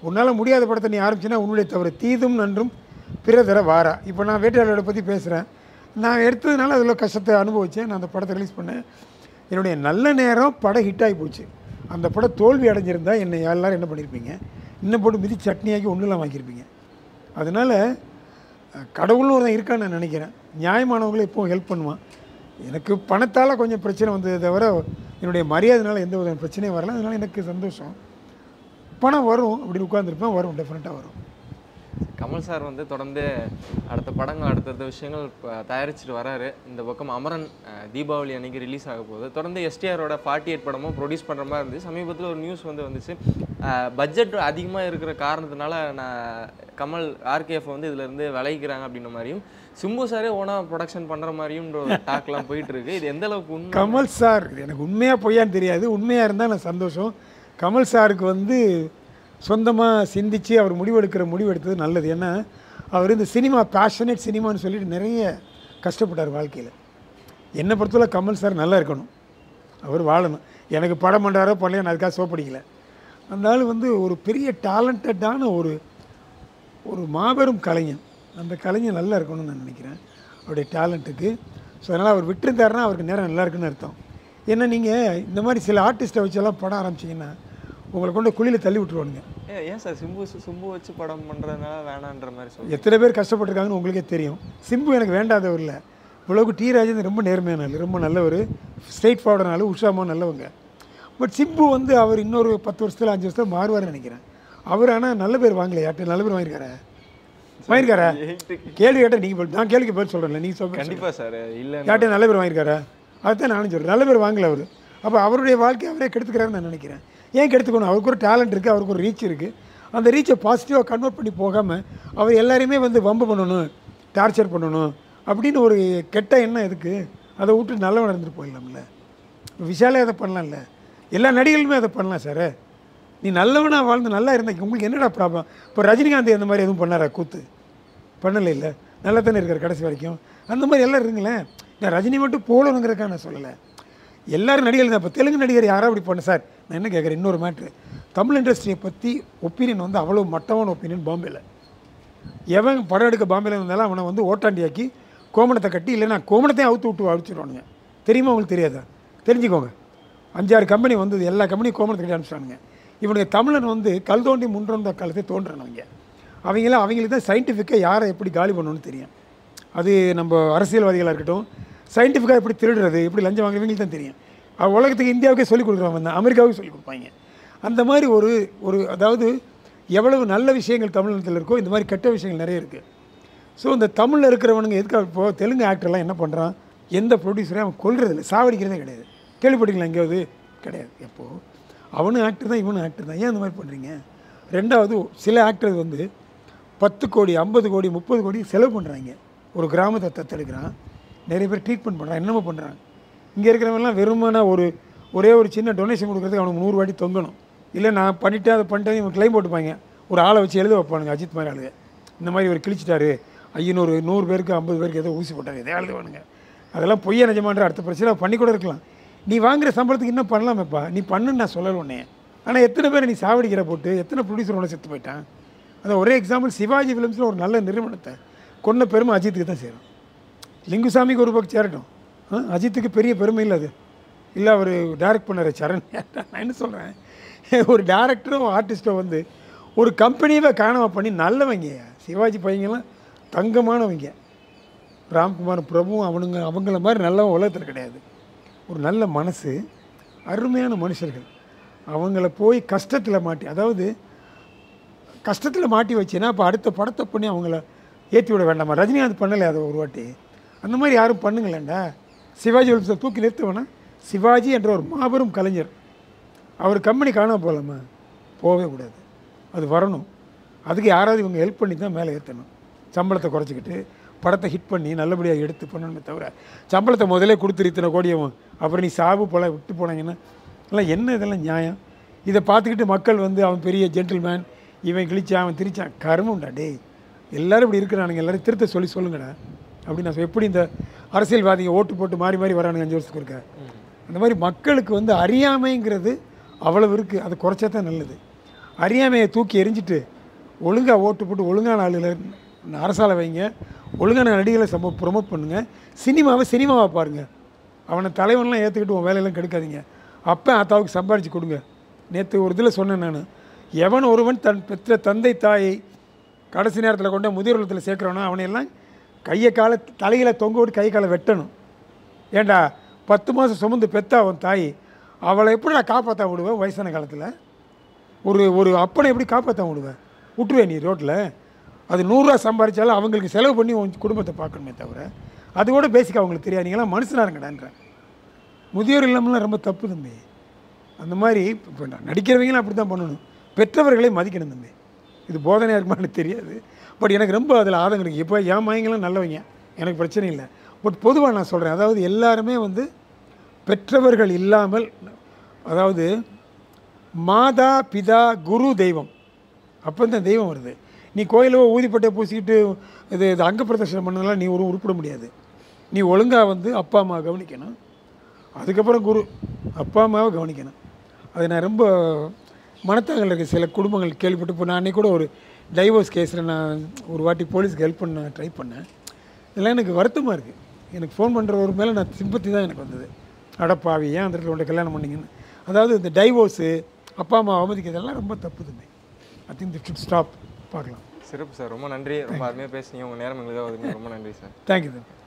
உன்னால் முடியாத படத்தை நீ ஆரம்பிச்சின்னா உன்னுடைய தவறு தீதும் நன்றும் பிற தர வாரா இப்போ நான் வேட்டையாளரோட பற்றி பேசுகிறேன் நான் எடுத்ததுனால அதில் கஷ்டத்தை அனுபவித்தேன் நான் அந்த படத்தை ரிலீஸ் பண்ணேன் என்னுடைய நல்ல நேரம் படம் ஹிட் ஆகி போச்சு அந்த படம் தோல்வி அடைஞ்சிருந்தா என்னை எல்லாரும் என்ன பண்ணியிருப்பீங்க இன்னும் போட்டு மிதி சட்னியாக்கி ஒன்றும் இல்லாமல் ஆக்கியிருப்பீங்க அதனால் அஹ், கடவுள்னு ஒருத்தன் இருக்கான்னு நான் நினைக்கிறேன் நியாயமானவங்களும் எப்பவும் ஹெல்ப் பண்ணுவான் எனக்கு பணத்தால் கொஞ்சம் பிரச்சனை வந்ததை தவிர என்னுடைய மரியாதைனால எந்த வித பிரச்சனையும் வரல அதனால் எனக்கு சந்தோஷம் பணம் வரும் அப்படின்னு உட்காந்துருப்பேன் வரும் டெஃபினட்டாக வரும் கமல் சார் வந்து தொடர்ந்து அடுத்த படங்கள் அடுத்தடுத்த விஷயங்கள் ப- தயாரிச்சுட்டு வராரு இந்த பக்கம் அமரன் அஹ், தீபாவளி அன்னைக்கு ரிலீஸ் ஆக போகுது தொடர்ந்து எஸ்டிஆரோட ஃபார்ட்டி எயிட் படமும் ப்ரொடியூஸ் பண்ணுற மாதிரி இருந்துச்சு சமீபத்தில் ஒரு நியூஸ் வந்து வந்துச்சு பட்ஜெட் அதிகமாக இருக்கிற காரணத்தினால நான் கமல் ஆர்கேஎஃப் வந்து இதுல இருந்து விளைவிக்கிறாங்க அப்படின்ற மாதிரியும் சிம்பு சாரே ஓனா ப்ரொடக்ஷன் பண்ணுற மாதிரியும் ஒரு டாக்லாம் போயிட்டு இருக்கு இது எந்த அளவுக்கு உண்மை கமல் சார் இது எனக்கு உண்மையாக பொய்யான்னு தெரியாது உண்மையாக இருந்தால் நான் சந்தோஷம் கமல் சாருக்கு வந்து சொந்தமாக சிந்திச்சு அவர் முடிவெடுக்கிற முடிவெடுத்தது நல்லது ஏன்னா அவர் இந்த சினிமா பேஷனேட் சினிமான்னு சொல்லிட்டு நிறைய கஷ்டப்பட்டார் வாழ்க்கையில் என்னை பொறுத்தவரை கமல் சார் நல்லா இருக்கணும் அவர் வாழணும் எனக்கு படம் பண்ணுறாரோ பண்ணலையோ நான் அதுக்காக சோப்படிக்கல அந்த ஆள் வந்து ஒரு பெரிய டேலண்டடான ஒரு ஒரு மாபெரும் கலைஞன் அந்த கலைஞன் நல்லா இருக்கணும்னு நான் நினைக்கிறேன் அவருடைய டேலண்ட்டுக்கு ஸோ அதனால் அவர் விட்டுருந்தாருன்னா அவருக்கு நேரம் நல்லா இருக்குன்னு அர்த்தம் ஏன்னா நீங்கள் இந்த மாதிரி சில ஆர்டிஸ்ட்டை வச்செல்லாம் படம் ஆரம்பிச்சிங்கன்னா உங்களை கொண்டு குழியில் தள்ளி விட்டுருவானுங்க ஏ, ஏன் சார் சிம்பு சிம்பு வச்சு படம் பண்ணுறதுனால வேணான்ற மாதிரி சொல்லி எத்தனை பேர் கஷ்டப்பட்டிருக்காங்கன்னு உங்களுக்கே தெரியும் சிம்பு எனக்கு வேண்டாதவர் இல்லை இவ்வளவுக்கு டி ராஜேந்திரன் ரொம்ப நேர்மையான ஆள் ரொம்ப நல்லவர் ஸ்ட்ரெயிட் ஃபார்வர்டான ஆள் உஷாமா நல்லவங்க பட் சிம்பு வந்து அவர் இன்னொரு பத்து வருஷத்தில் அஞ்சு வருஷத்தில் மாறுவார்னு நினைக்கிறேன் அவர் ஆனால் நல்ல பேர் வாங்கல யார்கிட்ட நல்ல பேர் வாங்கியிருக்காரா வாங்கியிருக்காரா கேள்வி கேட்டால் நீங்கள் நான் கேள்விக்கு பதில் சொல்கிறேன்ல நீங்கள் சொல்லுங்க கண்டிப்பா சார் இல்லை யார்கிட்ட நல்ல பேர் வாங்கியிருக்காரா அதுதான் நானும் சொல்கிறேன் நல்ல பேர் வாங்கல அவர் அப்போ அவருடைய வாழ்க்கை அவரே கெடுத்துக்கிறாருன்னு நான் நினைக்கிறேன் ஏன் கெடுத்துக்கணும் அவருக்கு ஒரு டேலண்ட் இருக்குது அவருக்கு ஒரு ரீச் இருக்குது அந்த ரீச்சை பாசிட்டிவாக கன்வெர்ட் பண்ணி போகாமல் அவர் எல்லாரையுமே வந்து வம்பு பண்ணணும் டார்ச்சர் பண்ணணும் அப்படின்னு ஒரு கெட்ட எண்ணம் எதுக்கு அதை விட்டு நல்லவன் இருந்துட்டு போயிடலாம்ல இப்போ விஷாலே அதை பண்ணலாம்ல எல்லா நடிகர்களுமே அதை பண்ணலாம் சார் நீ நல்லவனா வாழ்ந்து நல்லா இருந்த உங்களுக்கு என்னடா ப்ராப்ளம் இப்போ ரஜினிகாந்த் அந்த மாதிரி எதுவும் பண்ணாரா கூத்து பண்ணலை இல்லை நல்லா தானே இருக்கார் கடைசி வரைக்கும் அந்த மாதிரி எல்லாம் இருங்களேன் நான் ரஜினி மட்டும் போகணுங்கிறக்கா நான் சொல்லலை எல்லாரும் நடிகர்கள் தான் இப்போ தெலுங்கு நடிகர் யாரோ அப்படி பண்ண சார் நான் என்ன கேட்குறேன் இன்னொரு மேட்ரு தமிழ் இண்டஸ்ட்ரியை பற்றி ஒப்பீனியன் வந்து அவ்வளோ மட்டமான ஒப்பீனியன் பாம்பேல எவன் படம் எடுக்க பாம்பேல இருந்தாலும் அவனை வந்து ஓட்டாண்டியாக்கி கோமணத்தை கட்டி இல்லைன்னா கோமணத்தையும் அவுத்து விட்டு அழிச்சிடுவானுங்க தெரியுமா உங்களுக்கு தெரியாதா தெரிஞ்சுக்கோங்க அஞ்சாறு கம்பெனி வந்தது எல்லா கம்பெனியும் கோமணத்தை கட்டி அனுப்பிச்சிட்டானுங்க இவனுக்கு தமிழன் வந்து கல் தோண்டி முன்றந்த காலத்தை தோன்றுறவங்க அவங்களாம் அவங்களுக்கு தான் சயின்டிஃபிக்காக யாரை எப்படி காலி பண்ணணும்னு தெரியும் அது நம்ம அரசியல்வாதிகளாக இருக்கட்டும் சயின்டிஃபிக்காக எப்படி திருடுறது எப்படி லஞ்சம் வாங்குறவங்களுக்கு தான் தெரியும் அவ உலகத்துக்கு இந்தியாவுக்கே சொல்லிக் கொடுக்குறவங்க தான் அமெரிக்காவுக்கு சொல்லிக் கொடுப்பாங்க அந்த மாதிரி ஒரு ஒரு அதாவது எவ்வளவு நல்ல விஷயங்கள் தமிழ்நாட்டில் இருக்கோ இந்த மாதிரி கெட்ட விஷயங்கள் நிறைய இருக்குது ஸோ இந்த தமிழில் இருக்கிறவனுங்க எதுக்காக இப்போ தெலுங்கு ஆக்டர்லாம் என்ன பண்ணுறான் எந்த ப்ரொடியூசரையும் அவன் கொல்றதில்ல சாவடிக்கிறதே கிடையாது கேள்விப்பட்டீங்களா எங்கேயாவது கிடையாது எப்போது அவனும் ஆக்டர் தான் இவனும் ஆக்டர் தான் ஏன் அந்த மாதிரி பண்ணுறீங்க ரெண்டாவது சில ஆக்டர் வந்து பத்து கோடி ஐம்பது கோடி முப்பது கோடி செலவு பண்ணுறாங்க ஒரு கிராமத்தை தத்தெடுக்கிறான் நிறைய பேர் ட்ரீட்மெண்ட் பண்ணுறான் என்னமோ பண்ணுறாங்க இங்கே இருக்கிறவங்கலாம் வெறுமனா ஒரு ஒரே ஒரு சின்ன டொனேஷன் கொடுக்குறதுக்கு அவனுக்கு நூறு வாட்டி தொங்கணும் இல்லை நான் பண்ணிட்டேன் அதை பண்ணிட்டேன் இவன் கிளைம் போட்டுப்பாங்க ஒரு ஆளை வச்சு எழுத வைப்பானுங்க அஜித் மாதிரி ஆளுங்க இந்த மாதிரி ஒரு கிழிச்சிட்டாரு ஐநூறு நூறு பேருக்கு ஐம்பது பேருக்கு ஏதோ ஊசி போட்டாரு எதோ எழுதுவானுங்க அதெல்லாம் பொய்ய நிஜமான்ற அடுத்த பிரச்சனை பண்ணி கூட இருக்கலாம் நீ வாங்குற சம்பளத்துக்கு இன்னும் பண்ணலாமேப்பா நீ பண்ணுன்னு நான் சொல்லல உடனே ஆனால் எத்தனை பேர் நீ சாவடிக்கிற போட்டு எத்தனை ப்ரொடியூசர் உடனே செத்து போயிட்டான் அதான் ஒரே எக்ஸாம்பிள் சிவாஜி ஃபிலிம்ஸில் ஒரு நல்ல நிறுவனத்தை கொன்ன பெருமை அஜித்துக்கு தான் சேரும் லிங்குசாமிக்கு ஒரு பக்கம் சேரட்டும் ஆ, அஜித்துக்கு பெரிய பெருமை இல்லை அது இல்லை அவர் டைரக்ட் பண்ணார் சரண் நான் என்ன சொல்கிறேன் ஒரு டேரக்டரும் ஆர்டிஸ்ட்டும் வந்து ஒரு கம்பெனியவே காணாமல் பண்ணி நல்லவங்க சிவாஜி பையங்கெல்லாம் தங்கமானவங்க ராம்குமார் பிரபு அவனுங்க அவங்கள மாதிரி நல்லவன் உலகத்தில் கிடையாது ஒரு நல்ல மனசு அருமையான மனுஷர்கள் அவங்கள போய் கஷ்டத்தில் மாட்டி அதாவது கஷ்டத்தில் மாட்டி வச்சேன்னா அப்போ அடுத்த படத்தை பண்ணி அவங்கள ஏற்றி விட வேண்டாமா ரஜினிகாந்த் பண்ணலை அதை ஒரு வாட்டி அந்த மாதிரி யாரும் பண்ணுங்களேண்டா சிவாஜி வம்சத்தை தூக்கி நிறுத்துவேனா சிவாஜி என்ற ஒரு மாபெரும் கலைஞர் அவர் கம்பெனி காணாம போகலாமா போகவே கூடாது அது வரணும் அதுக்கு யாராவது இவங்க ஹெல்ப் பண்ணி தான் மேலே ஏற்றணும் சம்பளத்தை குறைச்சிக்கிட்டு படத்தை ஹிட் பண்ணி நல்லபடியாக எடுத்து பண்ணணுமே தவிர சம்பளத்தை முதல்ல கொடுத்துரு இத்தனை கோடியவும் அப்புறம் நீ சாவு போல விட்டு போனாங்கன்னா எல்லாம் என்ன இதெல்லாம் நியாயம் இதை பார்த்துக்கிட்டு மக்கள் வந்து அவன் பெரிய ஜென்டில்மேன் இவன் கிழிச்சான் அவன் திரிச்சான் கருமம்டா டேய் எல்லாரும் இப்படி இருக்கிறானுங்க எல்லாரும் திருத்த சொல்லி சொல்லுங்கடா அப்படி நான் சொ- எப்படி இந்த அரசியல்வாதிங்க ஓட்டு போட்டு மாறி மாறி வரானுங்க அஞ்சு வருஷத்துக்கு இருக்க அந்த மாதிரி மக்களுக்கு வந்து அறியாமைங்கிறது அவ்வளவு இருக்குது அதை குறைச்சா தான் நல்லது அறியாமையை தூக்கி எரிஞ்சிட்டு ஒழுங்காக ஓட்டு போட்டு ஒழுங்கான ஆளுகளை அரசால வைங்க ஒழுங்கான நடிகளை சம ப்ரொமோட் பண்ணுங்கள் சினிமாவை சினிமாவை பாருங்கள் அவனை தலைவன்லாம் ஏற்றுக்கிட்டு உன் வேலையெல்லாம் கெடுக்காதீங்க அப்போ ஆத்தாவுக்கு சம்பாரித்து கொடுங்க நேற்று ஒரு இதில் சொன்னேன் நான் எவன் ஒருவன் தன் பெற்ற தந்தை தாயை கடைசி நேரத்தில் கொண்டு முதியோர் இல்லத்தில் சேர்க்குறானோ அவனையெல்லாம் கையை காலை தலையில தொங்க விட்டு கை காலை வெட்டணும் ஏண்டா பத்து மாதம் சுமந்து பெத்தா அவன் தாய் அவளை எப்படி நான் காப்பாற்ற விடுவேன் வயசான காலத்தில் ஒரு ஒரு அப்பனை எப்படி காப்பாற்ற விடுவேன் விட்டுருவேன் நீ ரோட்டில் அது நூறுரூவா சம்பாதிச்சாலும் அவங்களுக்கு செலவு பண்ணி உன் குடும்பத்தை பார்க்கணுமே தவிர அது கூட பேசிக்க அவங்களுக்கு தெரியாது நீங்களாம் மனுஷனாருங்கடான்றேன் முதியோர் இல்லம்லாம் ரொம்ப தப்பு தம்பி அந்த மாதிரி இப்போ நடிக்கிறவங்களும் அப்படி தான் பண்ணணும் பெற்றவர்களை மதிக்கணும் தம்பி இது போதனையாக இருக்குமான்னு தெரியாது பட் எனக்கு ரொம்ப அதில் ஆதங்கம் இருக்குது இப்போ என் மயங்களாம் நல்லவங்க எனக்கு பிரச்சனை இல்லை பட் பொதுவாக நான் சொல்கிறேன் அதாவது எல்லாருமே வந்து பெற்றவர்கள் இல்லாமல் அதாவது மாதா பிதா குரு தெய்வம் அப்போ தான் தெய்வம் வருது நீ கோயிலில் ஊதிப்பட்டை பூசிக்கிட்டு இது இது அங்க பிரதர்ஷனம் பண்ணதெல்லாம் நீ ஒரு உருப்பிட முடியாது நீ ஒழுங்காக வந்து அப்பா அம்மா கவனிக்கணும் அதுக்கப்புறம் குரு அப்பா அம்மாவை கவனிக்கணும் அது நான் ரொம்ப மனத்தாங்கல் இருக்க சில குடும்பங்கள் கேள்விப்பட்டு இப்போ நான் அன்றைக்கி கூட ஒரு டைவோர்ஸ் கேஸில் நான் ஒரு வாட்டி போலீஸ்க்கு ஹெல்ப் பண்ண ட்ரை பண்ணேன் இதெல்லாம் எனக்கு வருத்தமாக இருக்குது எனக்கு ஃபோன் பண்ணுற ஒரு மேலே நான் சிம்பத்தி தான் எனக்கு வந்தது அடப்பாவி ஏன் அந்த இடத்துல உன்னை கல்யாணம் பண்ணீங்கன்னு அதாவது இந்த டைவோர்ஸு அப்பா அம்மா அவமதிக்கிறதெல்லாம் ரொம்ப தப்பு தம்பி I think they should stop பார்க்கலாம் சிறப்பு சார் ரொம்ப நன்றி ரொம்ப அருமையாக பேசுனீங்க உங்கள் நேரம் எங்களுக்காக ஒதுக்குனீங்க. ரொம்ப நன்றி சார் தேங்க்யூ தம்பி